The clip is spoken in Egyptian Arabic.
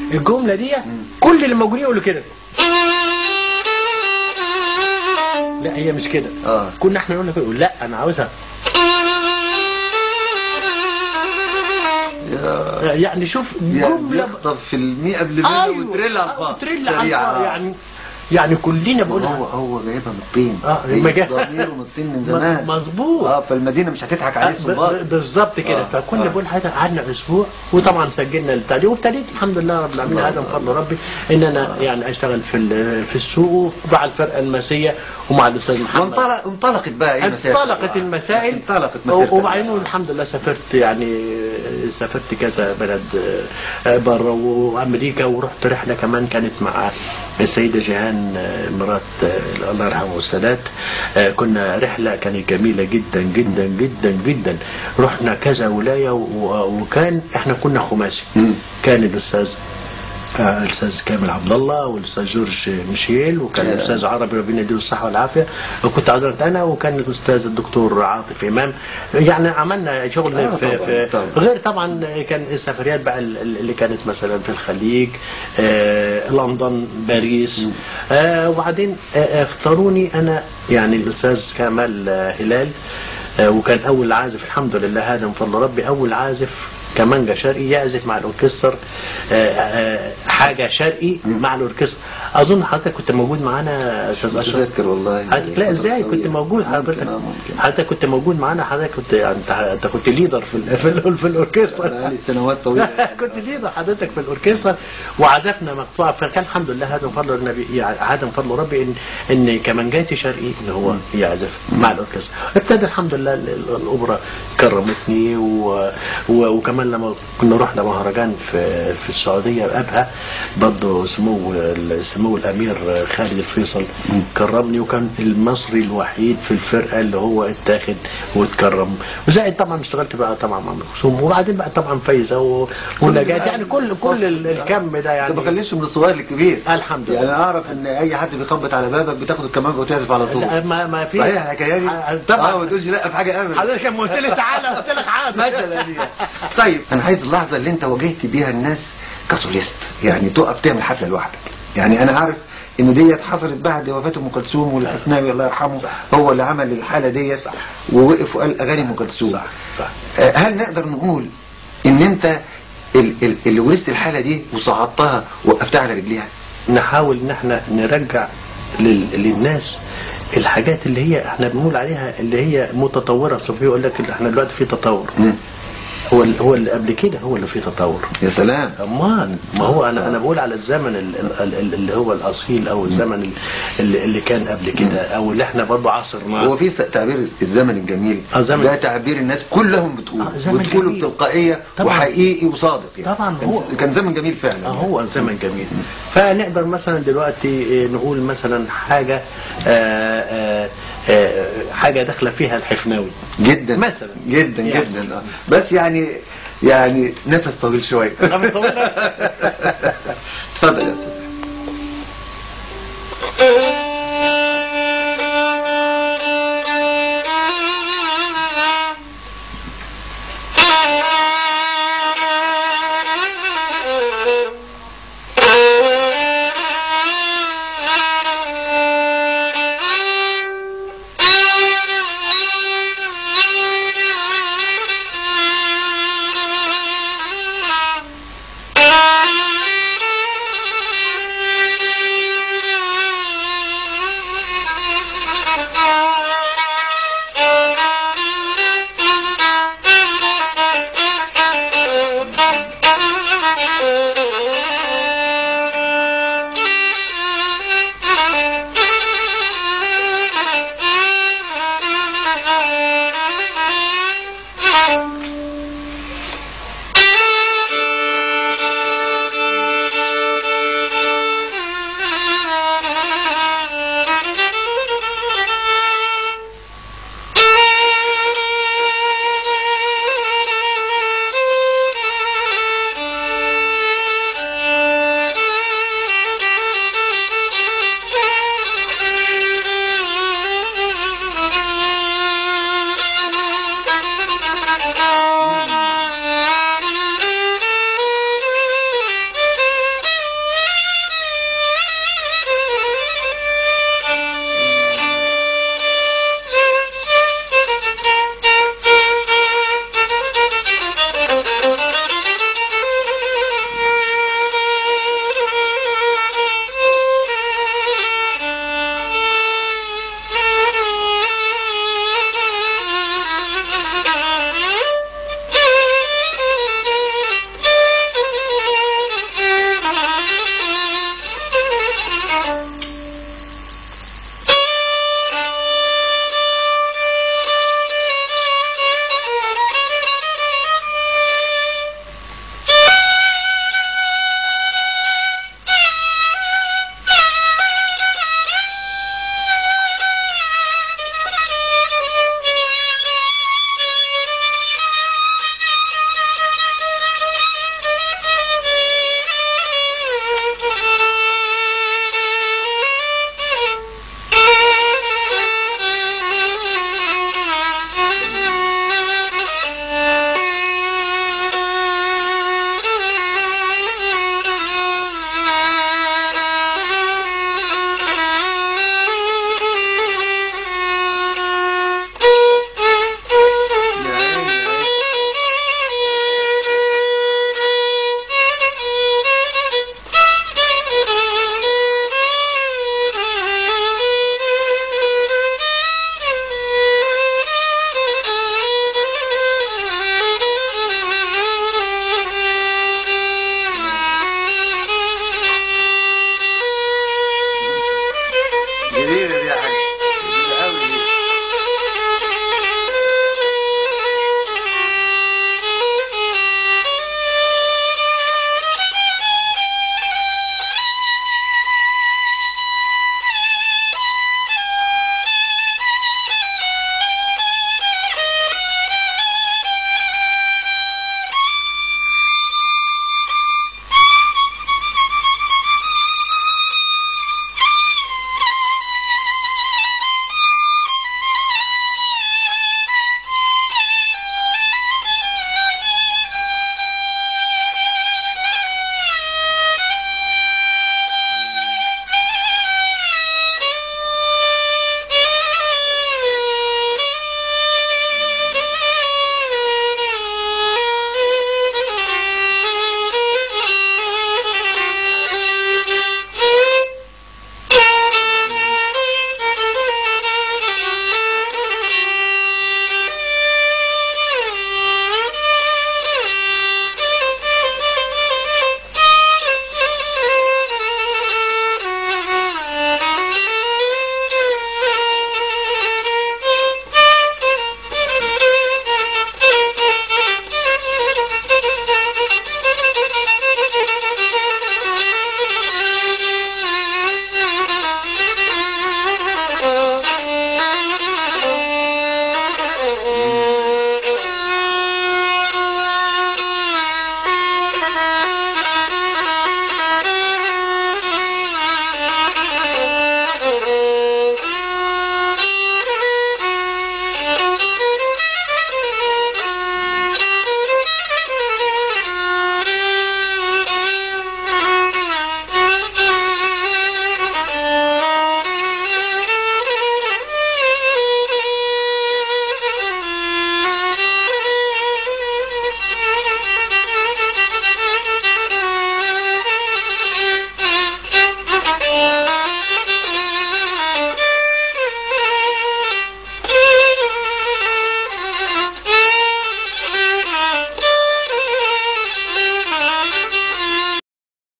الجمله دي كل اللي موجودين يقولوا كده لا هي مش كده آه. كنا احنا نقول لك لا انا عاوزها يا- يعني شوف يعني جمله بيخطف في المية قبل منه ايوه وتريل على الفاضي تريل على سريعة. الفاضي. يعني يعني كلنا هو بنقولها هو جايبها من الطين اه هي المجال- ضميره من الطين من زمان مظبوط اه فالمدينه مش هتضحك عليه ب- الصباط ب- بالظبط كده آه. فكنا آه. بقول حاجه قعدنا اسبوع وطبعا سجلنا البتاع دي وابتديت الحمد لله رب العالمين الله هذا من الله. فضل ربي ان انا يعني اشتغل في ال- في السوق ومع الفرقه الماسيه ومع الاستاذ محمد وانطلق انطلقت بقى ايه مسائل انطلقت المسائل انطلقت مسائل وبعدين الحمد لله سافرت يعني سافرت كذا بلد بره وامريكا ورحت رحله كمان كانت مع السيده جيهان مرات الله يرحمه والسادات كنا رحله كانت جميله جدا جدا جدا جدا رحنا كذا ولايه و- وكان احنا كنا خماسي مم. كان الاستاذ آه، الاستاذ كامل عبد الله والاستاذ جورج ميشيل وكان يا. الاستاذ عربي ربنا يديله الصحه والعافيه وكنت حضرت انا وكان الاستاذ الدكتور عاطف امام يعني عملنا شغل آه، في, طبعاً، في طبعاً. غير طبعا كان السفريات بقى ال- ال- اللي كانت مثلا في الخليج آه لندن باريس آه وبعدين آه آه، اختاروني انا يعني الاستاذ كمال آه هلال آه وكان اول عازف الحمد لله هذا من فضل ربي اول عازف كمانجا شرقي يعزف مع الاوركستر آه، آه، حاجه شرقي مع الاوركستر اظن حضرتك كنت موجود معانا يا استاذ اشرف متذكر والله حضرتك لا ازاي كنت موجود حضرتك ممكن، آه، ممكن. حضرتك كنت موجود معانا حضرتك كنت انت انت كنت ليدر في ال- في, ال- في الاوركسترا بقالي سنوات طويله كنت ليدر حضرتك في الاوركسترا وعزفنا مقطوعه فكان الحمد لله هذا من فضل النبي يعني هذا من فضل ربي ان ان كمانجاتي شرقي ان هو يعزف مع الاوركسترا ابتدى الحمد لله ال- ال- الاوبرا كرمتني و... و... وكمان لما كنا رحنا مهرجان في في السعوديه ابها برضه سمو ال- سمو الامير خالد الفيصل كرمني وكان المصري الوحيد في الفرقه اللي هو اتاخد واتكرم وزائد طبعا اشتغلت بقى طبعا مع ام كلثوم وبعدين بقى طبعا فايزه و... ونجاة يعني كل كل ال- الكم ده يعني انت ما خليش من الصغير للكبير الحمد لله يعني انا اعرف ان اي حد بيخبط على بابك بتاخد الكمانجه وتعزف على طول لا ما ما في صحيح الحكايه دي ح- طبعا اه ما تقولش لا في حاجه ابدا حضرتك لما قلت لي تعالى قلت لك عادي مثلا يعني. طيب انا عايز اللحظه اللي انت واجهت بيها الناس كسوليست يعني تقف تعمل حفله لوحدك يعني انا عارف ان ديت حصلت بعد وفاه ام كلثوم والحفناوي الله يرحمه هو اللي عمل الحاله ديت ووقف وقال اغاني ام كلثوم صح صح آه، هل نقدر نقول ان انت ال- ال- اللي ورثت الحاله دي وصعدتها وقفتها على رجليها نحاول ان احنا نرجع لل... للناس الحاجات اللي هي احنا بنقول عليها اللي هي متطوره اصل في يقول لك احنا دلوقتي في تطور هو ال- هو اللي قبل كده هو اللي فيه تطور يا سلام امال ما هو انا انا بقول على الزمن ال- ال- ال- اللي هو الاصيل او الزمن ال- اللي, اللي كان قبل كده او اللي احنا برضه عاصرناه هو في تعبير الزمن الجميل آه، زمن- ده تعبير الناس كلهم بتقول آه، زمن وتقوله جميل. بتلقائيه طبعاً. وحقيقي وصادق يعني طبعاً كان- هو- كان زمن جميل فعلا آه، هو زمن جميل فنقدر مثلا دلوقتي آه، نقول مثلا حاجه آه، آه، آه، حاجه داخله فيها الحفناوي جدا مثلا. جدا يعني. جدا آه. بس يعني يعني نفس طويل شويه طب طولنا. اتفضل يا استاذ